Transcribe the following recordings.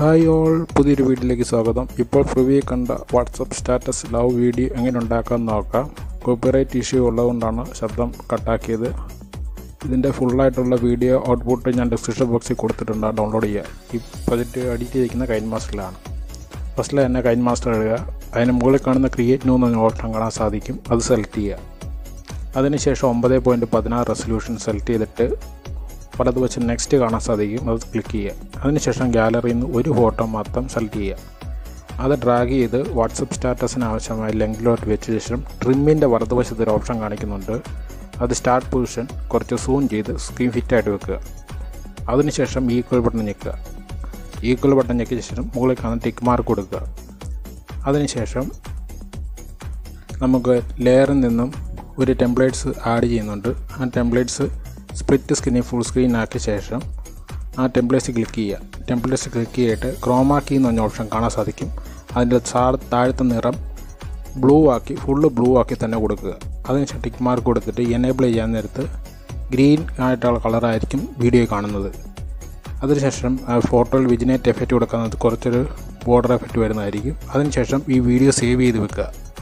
hi all പുതിയൊരു വീഡിയോയിലേക്ക് സ്വാഗതം ഇപ്പോൾ പ്രിവ്യൂ കണ്ട വാട്സപ്പ് സ്റ്റാറ്റസ് ലവ് വീഡിയോ എങ്ങനെ ഉണ്ടാക്കാൻ നോക്കാം കോപ്പിറൈറ്റ് ഇഷ്യൂ ഉള്ളതുകൊണ്ടാണ് ശബ്ദം കട്ടാക്കിയത് ഇതിൻ്റെ ഫുള്ളായിട്ടുള്ള വീഡിയോ ഔട്ട്പുട്ട് ഞാൻ ഡിസ്ക്രിപ്ഷൻ ബോക്സിൽ കൊടുത്തിട്ടുണ്ട് ഡൗൺലോഡ് ചെയ്യുക ഈ പ്രൊജക്റ്റ് എഡിറ്റ് ചെയ്തിരിക്കുന്ന കൈൻ മാസ്റ്ററിലാണ് ഫസ്റ്റിൽ തന്നെ കൈൻ മാസ്റ്റർ എഴുതുക അതിന് മുകളിൽ കാണുന്ന ക്രിയേറ്റ് ന്യൂ എന്ന ഓപ്ഷൻ കാണാൻ സാധിക്കും അത് സെലക്ട് ചെയ്യുക അതിനുശേഷം ഒമ്പത് പോയിൻറ്റ് പതിനാറ് റെസൊല്യൂഷൻ സെലക്ട് ചെയ്തിട്ട് വലതുവശം നെക്സ്റ്റ് കാണാൻ സാധിക്കും അത് ക്ലിക്ക് ചെയ്യുക അതിനുശേഷം ഗാലറിയിൽ നിന്ന് ഒരു ഫോട്ടോ മാത്രം സെലക്ട് ചെയ്യുക അത് ഡ്രാഗ് ചെയ്ത് വാട്സപ്പ് സ്റ്റാറ്റസിന് ആവശ്യമായ ലെങ്കിലോട്ട് വെച്ച ശേഷം ട്രിമ്മിൻ്റെ വലതുവശത്ത് ഒരു ഓപ്ഷൻ കാണിക്കുന്നുണ്ട് അത് സ്റ്റാർട്ട് പൊസിഷൻ കുറച്ച് സൂം ചെയ്ത് സ്ക്രീൻ ഫിറ്റായിട്ട് വെക്കുക അതിനുശേഷം ഈക്വൽ ബട്ടൺ ഞെക്കുക ഈക്വൽ ബട്ടൺ ഞെക്കിയ ശേഷം മുകളിൽ കാണുന്ന ടിക്ക് മാർക്ക് കൊടുക്കുക അതിനുശേഷം നമുക്ക് ലെയറിൽ നിന്നും ഒരു ടെംപ്ലേറ്റ്സ് ആഡ് ചെയ്യുന്നുണ്ട് ആ ടെംപ്ലേറ്റ്സ് സ്പ്ലിറ്റ് സ്ക്രീനിൽ ഫുൾ സ്ക്രീൻ ആക്കിയ ശേഷം ആ ടെംപ്ലേറ്റ്സ് ക്ലിക്ക് ചെയ്യുക ടെംപ്ലേറ്റ്സ് ക്ലിക്ക് ചെയ്തിട്ട് ക്രോമാക്കി എന്ന് പറഞ്ഞ ഓപ്ഷൻ കാണാൻ സാധിക്കും അതിൻ്റെ താഴത്തെ നിറം ബ്ലൂ ആക്കി ഫുള്ള് ബ്ലൂ ആക്കി തന്നെ കൊടുക്കുക അതിനുശേഷം ടിക്ക് മാർക്ക് കൊടുത്തിട്ട് എനേബിൾ ചെയ്യാൻ നേരത്ത് ഗ്രീൻ ആയിട്ടുള്ള കളറായിരിക്കും വീഡിയോ കാണുന്നത് അതിനുശേഷം ഫോട്ടോയിൽ വിജിനേറ്റ് എഫക്റ്റ് കൊടുക്കുന്നത് കുറച്ചൊരു ബോർഡർ എഫക്റ്റ് വരുന്നതായിരിക്കും അതിനുശേഷം ഈ വീഡിയോ സേവ് ചെയ്ത് വെക്കുക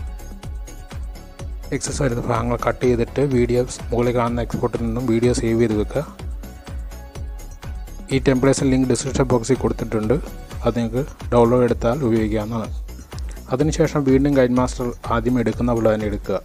എക്സസ് വരുന്ന ഭാഗങ്ങൾ കട്ട് ചെയ്തിട്ട് വീഡിയോസ് മുകളിൽ കാണുന്ന എക്സ്പോർട്ടിൽ നിന്നും വീഡിയോ സേവ് ചെയ്ത് വെക്കുക ഈ ടെംപ്ലേറ്റ്സിൽ ലിങ്ക് ഡിസ്ക്രിപ്ഷൻ ബോക്സിൽ കൊടുത്തിട്ടുണ്ട് അത് നിങ്ങൾക്ക് ഡൗൺലോഡ് എടുത്താൽ ഉപയോഗിക്കാവുന്നതാണ് അതിനുശേഷം വീണ്ടും ഗൈഡ് മാസ്റ്റർ ആദ്യം എടുക്കുന്ന പോലെ തന്നെ എടുക്കുക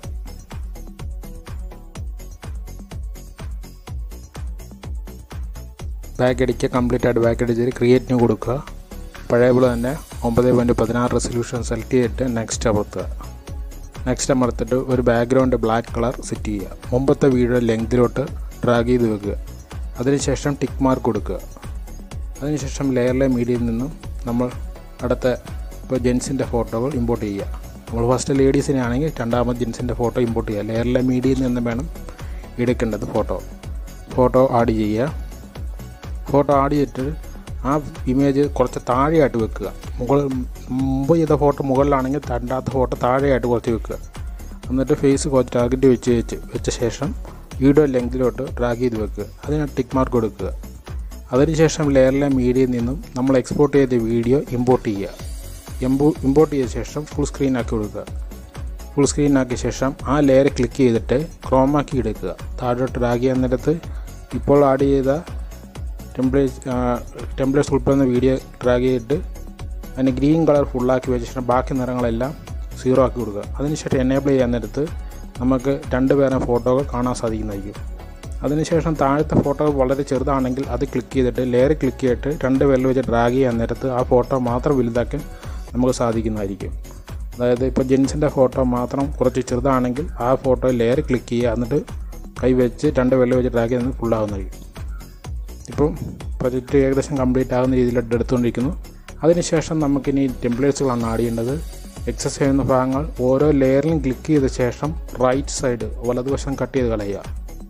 ബാക്ക് അടിക്കുക കംപ്ലീറ്റ് ആയിട്ട് ബാക്ക് അടിച്ചിട്ട് ക്രിയേറ്റ് ന്യൂ കൊടുക്കുക പഴയ പോലെ തന്നെ ഒമ്പത് പോയിൻറ്റ് പതിനാറ് റെസൊല്യൂഷൻ സെലക്ട് ചെയ്തിട്ട് നെക്സ്റ്റ് അമർത്തുക നെക്സ്റ്റ് അമർത്തിട്ട് ഒരു ബാക്ക്ഗ്രൗണ്ട് ബ്ലാക്ക് കളർ സെറ്റ് ചെയ്യുക മുമ്പത്തെ വീഡിയോ ലെങ്തിലോട്ട് ഡ്രാഗ് ചെയ്ത് വെക്കുക അതിനുശേഷം ടിക്ക് മാർക്ക് കൊടുക്കുക അതിനുശേഷം ലെയറിലെ മീഡിയയിൽ നിന്നും നമ്മൾ അടുത്ത ഇപ്പോൾ ജെൻസിൻ്റെ ഫോട്ടോകൾ ഇമ്പോർട്ട് ചെയ്യുക നമ്മൾ ഫസ്റ്റ് ലേഡീസിനെ ആണെങ്കിൽ രണ്ടാമത് ജെൻസിൻ്റെ ഫോട്ടോ ഇമ്പോർട്ട് ചെയ്യുക ലെയറിലെ മീഡിയയിൽ നിന്ന് വേണം എടുക്കേണ്ടത് ഫോട്ടോ ഫോട്ടോ ആഡ് ചെയ്യുക ഫോട്ടോ ആഡ് ചെയ്തിട്ട് ആ ഇമേജ് കുറച്ച് താഴെയായിട്ട് വെക്കുക മുകളിൽ മുമ്പ് ചെയ്ത ഫോട്ടോ മുകളിലാണെങ്കിൽ രണ്ടാമത്തെ ഫോട്ടോ താഴെയായിട്ട് കുറച്ച് വെക്കുക എന്നിട്ട് ഫേസ് കുറച്ച് ടാർഗറ്റ് വെച്ച് വെച്ച് വെച്ച ശേഷം വീഡിയോ ലെങ്തിലോട്ട് ഡ്രാഗ് ചെയ്ത് വെക്കുക അതിന് ടിക്ക് മാർക്ക് കൊടുക്കുക അതിനുശേഷം ലെയറിലെ മീഡിയയിൽ നിന്നും നമ്മൾ എക്സ്പോർട്ട് ചെയ്ത വീഡിയോ ഇമ്പോർട്ട് ചെയ്യുക എംബോ ഇമ്പോർട്ട് ചെയ്ത ശേഷം ഫുൾ സ്ക്രീൻ ആക്കി കൊടുക്കുക ഫുൾ സ്ക്രീൻ ആക്കിയ ശേഷം ആ ലെയർ ക്ലിക്ക് ചെയ്തിട്ട് ക്രോമാക്കി എടുക്കുക താഴോട്ട് ഡ്രാഗ് ചെയ്യാൻ നേരത്ത് ഇപ്പോൾ ആഡ് ചെയ്ത ടെംപ്ലേറ്റ് ടെംപ്ലേറ്റ്സ് ഉൾപ്പെടുന്ന വീഡിയോ ഡ്രാഗ് ചെയ്തിട്ട് അതിന് ഗ്രീൻ കളർ ഫുള്ളാക്കി വെച്ച ശേഷം ബാക്കി നിറങ്ങളെല്ലാം സീറോ ആക്കി കൊടുക്കുക അതിനുശേഷം എനേബിൾ ചെയ്യാൻ നേരത്ത് നമുക്ക് രണ്ട് പേരെ ഫോട്ടോകൾ കാണാൻ സാധിക്കുന്നതായിരിക്കും അതിനുശേഷം താഴത്തെ ഫോട്ടോ വളരെ ചെറുതാണെങ്കിൽ അത് ക്ലിക്ക് ചെയ്തിട്ട് ലെയർ ക്ലിക്ക് ചെയ്തിട്ട് രണ്ട് പേരിൽ വെച്ച് ഡ്രാഗ് ചെയ്യാൻ നേരത്ത് ആ ഫോട്ടോ മാത്രം വലുതാക്കാൻ നമുക്ക് സാധിക്കുന്നതായിരിക്കും അതായത് ഇപ്പോൾ ജെൻസിൻ്റെ ഫോട്ടോ മാത്രം കുറച്ച് ചെറുതാണെങ്കിൽ ആ ഫോട്ടോ ലെയർ ക്ലിക്ക് ചെയ്യുക എന്നിട്ട് കൈ വെച്ച് രണ്ട് പേരിൽ വെച്ച് ഡ്രാഗ് ചെയ്യുന്നത് ഫുള്ളാകുന്നതായിരിക്കും ഇപ്പം പ്രൊജക്റ്റ് ഏകദേശം കംപ്ലീറ്റ് ആകുന്ന രീതിയിലോട്ട് എടുത്തുകൊണ്ടിരിക്കുന്നു അതിനുശേഷം നമുക്കിനി ടെംപ്ലേറ്റ്സുകളാണ് ആഡ് ചെയ്യേണ്ടത് എക്സസ് ചെയ്യുന്ന ഭാഗങ്ങൾ ഓരോ ലെയറിലും ക്ലിക്ക് ചെയ്ത ശേഷം റൈറ്റ് സൈഡ് വലതുവശം കട്ട് ചെയ്ത് കളയുക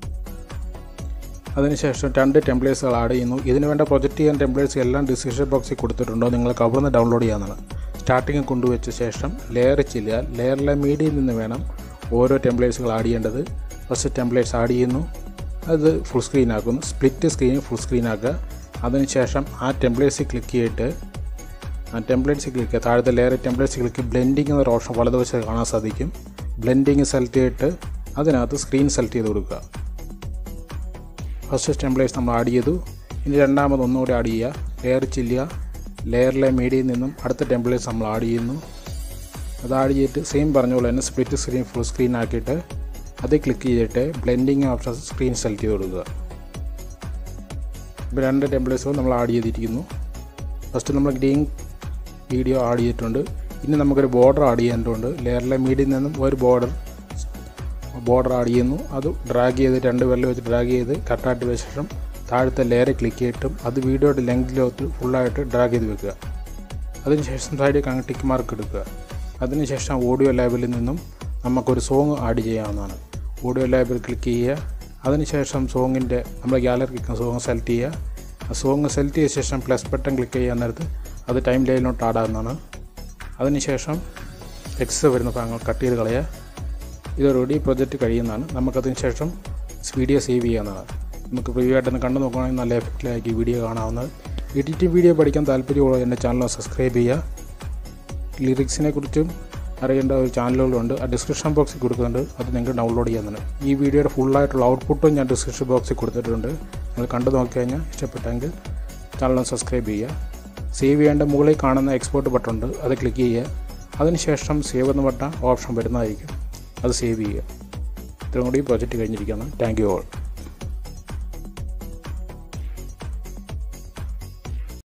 അതിനുശേഷം രണ്ട് ടെംപ്ലേറ്റ്സുകൾ ആഡ് ചെയ്യുന്നു ഇതിന് വേണ്ട പ്രൊജക്റ്റ് ചെയ്യാൻ ടെംപ്ലേറ്റ്സ് എല്ലാം ഡിസ്ക്രിപ്ഷൻ ബോക്സിൽ കൊടുത്തിട്ടുണ്ടോ നിങ്ങൾക്ക് അവിടെ നിന്ന് ഡൗൺലോഡ് ചെയ്യാവുന്നതാണ് സ്റ്റാർട്ടിങ് കൊണ്ടുവച്ച ശേഷം ലെയർ ചെല്ലുക ലെയറിലെ മീഡിയയിൽ നിന്ന് വേണം ഓരോ ടെംപ്ലേറ്റ്സുകൾ ആഡ് ചെയ്യേണ്ടത് ഫസ്റ്റ് ടെംപ്ലേറ്റ്സ് ആഡ് ചെയ്യുന്നു അത് ഫുൾ സ്ക്രീൻ ആക്കുന്നു സ്പ്ലിറ്റ് സ്ക്രീൻ ഫുൾ സ്ക്രീൻ ആക്കുക അതിനുശേഷം ആ ടെംപ്ലേറ്റ്സിൽ ക്ലിക്ക് ചെയ്തിട്ട് ആ ടെംപ്ലേറ്റ്സ് ക്ലിക്ക് ചെയ്യുക താഴത്തെ ലെയർ ടെംപ്ലേറ്റ്സ് ക്ലിക്ക് ബ്ലെൻഡിങ് എന്നൊരു ഓപ്ഷൻ വലതുവശത്ത് കാണാൻ സാധിക്കും ബ്ലെൻഡിങ് സെലക്ട് ചെയ്തിട്ട് അതിനകത്ത് സ്ക്രീൻ സെലക്ട് ചെയ്ത് കൊടുക്കുക ഫസ്റ്റ് ടെംപ്ലേറ്റ്സ് നമ്മൾ ആഡ് ചെയ്തു ഇനി രണ്ടാമത് ഒന്നുകൂടി ആഡ് ചെയ്യുക ലെയർ ചെല്ലുക ലെയറിലെ മീഡിയയിൽ നിന്നും അടുത്ത ടെംപ്ലേറ്റ്സ് നമ്മൾ ആഡ് ചെയ്യുന്നു അത് ആഡ് ചെയ്തിട്ട് സെയിം പറഞ്ഞ പോലെ തന്നെ സ്പ്ലിറ്റ് സ്ക്രീൻ ഫുൾ സ്ക്രീൻ ആക്കിയിട്ട് അത് ക്ലിക്ക് ചെയ്തിട്ട് ബ്ലെൻഡിങ് ഓപ്ഷൻ സ്ക്രീൻ സെലക്ട് ചെയ്ത് കൊടുക്കുക ഇപ്പോൾ രണ്ട് ടെംപ്ലേറ്റ്സുകൾ നമ്മൾ ആഡ് ചെയ്തിരിക്കുന്നു ഫസ്റ്റ് നമ്മൾ ഗ്രീൻ വീഡിയോ ആഡ് ചെയ്തിട്ടുണ്ട് ഇനി നമുക്കൊരു ബോർഡർ ആഡ് ചെയ്യേണ്ടതുണ്ട് ലെയറിലെ മീഡിയയിൽ നിന്നും ഒരു ബോർഡർ ബോർഡർ ആഡ് ചെയ്യുന്നു അത് ഡ്രാഗ് ചെയ്ത് രണ്ട് വെള്ളം വെച്ച് ഡ്രാഗ് ചെയ്ത് കട്ടായിട്ട് വെച്ച ശേഷം താഴത്തെ ലെയർ ക്ലിക്ക് ചെയ്തിട്ടും അത് വീഡിയോയുടെ ലെങ്തിലോട്ട് ഫുള്ളായിട്ട് ഡ്രാഗ് ചെയ്ത് വെക്കുക അതിനുശേഷം സൈഡിൽ അങ്ങ് ടിക്ക് മാർക്ക് എടുക്കുക അതിനുശേഷം ഓഡിയോ ലാബിൽ നിന്നും നമുക്കൊരു സോങ് ആഡ് ചെയ്യാവുന്നതാണ് ഓഡിയോ ലാബിൽ ക്ലിക്ക് ചെയ്യുക അതിനുശേഷം സോങ്ങിൻ്റെ നമ്മൾ ഗാലറി ക്ലിക്കുന്ന സോങ് സെലക്ട് ചെയ്യുക ആ സോങ് സെലക്ട് ചെയ്ത ശേഷം പ്ലസ് ബട്ടൺ ക്ലിക്ക് ചെയ്യാൻ നേരത്ത് അത് ടൈം ലൈനിലോട്ട് ആടാവുന്നതാണ് അതിനുശേഷം എക്സ് വരുന്ന ഭാഗങ്ങൾ കട്ട് ചെയ്ത് കളയുക ഇതോടുകൂടി പ്രൊജക്റ്റ് കഴിയുന്നതാണ് നമുക്കതിന് ശേഷം വീഡിയോ സേവ് ചെയ്യാവുന്നതാണ് നമുക്ക് പ്രിവ്യൂ ആയിട്ടൊന്ന് കണ്ടു നോക്കുകയാണെങ്കിൽ നല്ല എഫക്റ്റിലായിരിക്കും വീഡിയോ കാണാവുന്നത് എഡിറ്റിംഗ് വീഡിയോ പഠിക്കാൻ താല്പര്യമുള്ള എൻ്റെ ചാനൽ സബ്സ്ക്രൈബ് ചെയ്യുക ലിറിക്സിനെ കുറിച്ചും അറിയേണ്ട ഒരു ചാനലുകളുണ്ട് ആ ഡിസ്ക്രിപ്ഷൻ ബോക്സിൽ കൊടുക്കുന്നുണ്ട് അത് നിങ്ങൾക്ക് ഡൗൺലോഡ് ചെയ്യാവുന്നതാണ് ഈ വീഡിയോയുടെ ഫുള്ളായിട്ടുള്ള ഔട്ട്പുട്ടും ഞാൻ ഡിസ്ക്രിപ്ഷൻ ബോക്സിൽ കൊടുത്തിട്ടുണ്ട് നിങ്ങൾ കണ്ടു നോക്കി കഴിഞ്ഞാൽ ഇഷ്ടപ്പെട്ടെങ്കിൽ ചാനൽ സബ്സ്ക്രൈബ് ചെയ്യുക സേവ് ചെയ്യേണ്ട മുകളിൽ കാണുന്ന എക്സ്പോർട്ട് ബട്ടൺ ഉണ്ട് അത് ക്ലിക്ക് ചെയ്യുക അതിനുശേഷം സേവ് എന്ന ബട്ടൺ ഓപ്ഷൻ വരുന്നതായിരിക്കും അത് സേവ് ചെയ്യുക ഇത്രയും കൂടി പ്രോജക്റ്റ് കഴിഞ്ഞിരിക്കുന്നു താങ്ക് യു ഓൾ